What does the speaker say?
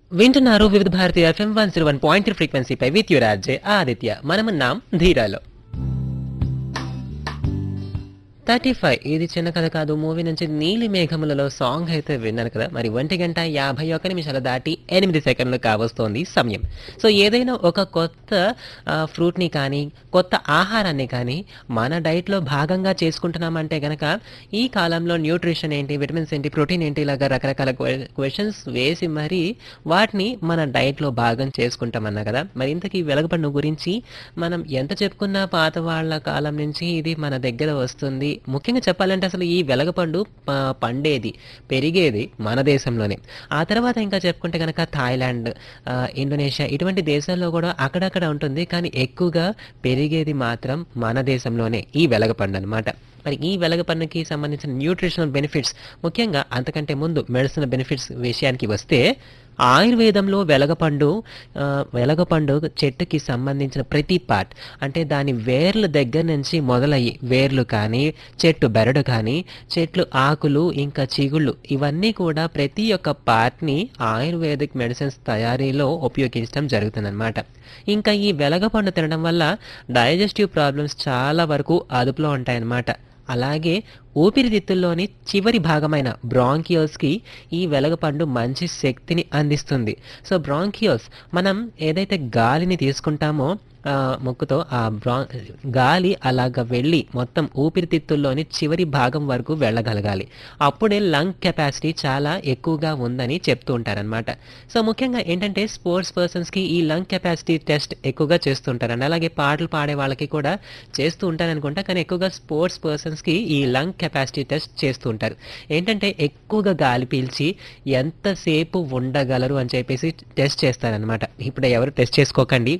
వింటున్నారు Vividha Bharati FM one zero one point three ఫ్రీక్వెన్సీపై with your RJ Aditya మనమున్నాం ధీరాలో థర్టీ ఫైవ్ ఇది చిన్న కథ కాదు మూవీ నుంచి నీలి మేఘములలో సాంగ్ అయితే విన్నాను కదా మరి ఒంటి గంట యాభై ఒక్క నిమిషాలు దాటి ఎనిమిది సెకండ్లు కావస్తోంది సమయం సో ఏదైనా ఒక కొత్త ఆ, ఫ్రూట్ని కానీ కొత్త ఆహారాన్ని కానీ మన డైట్లో భాగంగా చేసుకుంటున్నామంటే గనక ఈ కాలంలో న్యూట్రిషన్ ఏంటి విటమిన్స్ ఏంటి ప్రోటీన్ ఏంటి ఇలాగా రకరకాల క్వశ్చన్స్ వేసి మరి వాటిని మన డైట్లో భాగం చేసుకుంటామన్నా కదా మరి ఇంతకీ వెలగపండు గురించి మనం ఎంత చెప్పుకున్నా పాత వాళ్ళ కాలం నుంచి ఇది మన దగ్గర వస్తుంది ముఖ్యంగా చెప్పాలంటే అసలు ఈ వెలగపండు ప- పండేది పెరిగేది మన దేశంలోనే ఆ తర్వాత ఇంకా చెప్పుకుంటే కనుక థాయిలాండ్ ఆ, ఇండోనేషియా ఇటువంటి దేశాల్లో కూడా అక్కడక్కడ ఉంటుంది కానీ ఎక్కువగా పెరిగేది మాత్రం మన దేశంలోనే ఈ వెలగపండు అన్నమాట మరి ఈ వెలగపండుకి సంబంధించిన న్యూట్రిషనల్ బెనిఫిట్స్ ముఖ్యంగా అంతకంటే ముందు మెడిసినల్ బెనిఫిట్స్ విషయానికి వస్తే ఆయుర్వేదంలో వెలగపండు ఆ, వెలగపండు చెట్టుకి సంబంధించిన ప్రతి పార్ట్ అంటే దాని వేర్ల దగ్గర నుంచి మొదలయ్యి వేర్లు కానీ చెట్టు బెరడు కానీ చెట్లు ఆకులు ఇంకా చిగుళ్ళు ఇవన్నీ కూడా ప్రతి ఒక్క పార్ట్ని ఆయుర్వేదిక్ మెడిసిన్స్ తయారీలో ఉపయోగించడం జరుగుతుందన్నమాట ఇంకా ఈ వెలగపండు తినడం వల్ల డైజెస్టివ్ ప్రాబ్లమ్స్ చాలా వరకు అదుపులో ఉంటాయన్నమాట అలాగే ఊపిరితిత్తుల్లోని చివరి భాగమైన బ్రాంకియోల్స్కి ఈ వెలగపండు మంచి శక్తిని అందిస్తుంది సో బ్రాంకియోల్స్ మనం ఏదైతే గాలిని తీసుకుంటామో ఆ, ముక్కుతో ఆ బ్రా గాలి అలాగ వెళ్ళి మొత్తం ఊపిరితిత్తుల్లోని చివరి భాగం వరకు వెళ్ళగలగాలి అప్పుడే లంగ్ కెపాసిటీ చాలా ఎక్కువగా ఉందని చెప్తూ ఉంటారనమాట సో ముఖ్యంగా ఏంటంటే స్పోర్ట్స్ పర్సన్స్కి ఈ లంగ్ కెపాసిటీ టెస్ట్ ఎక్కువగా చేస్తుంటారండి అలాగే పాటలు పాడే వాళ్ళకి కూడా చేస్తూ ఉంటారనుకుంటా కానీ ఎక్కువగా స్పోర్ట్స్ పర్సన్స్కి ఈ లంగ్ కెపాసిటీ టెస్ట్ చేస్తూ ఉంటారు ఏంటంటే ఎక్కువగా గాలి పీల్చి ఎంతసేపు ఉండగలరు అని చెప్పేసి టెస్ట్ చేస్తారనమాట ఇప్పుడు ఎవరు టెస్ట్ చేసుకోకండి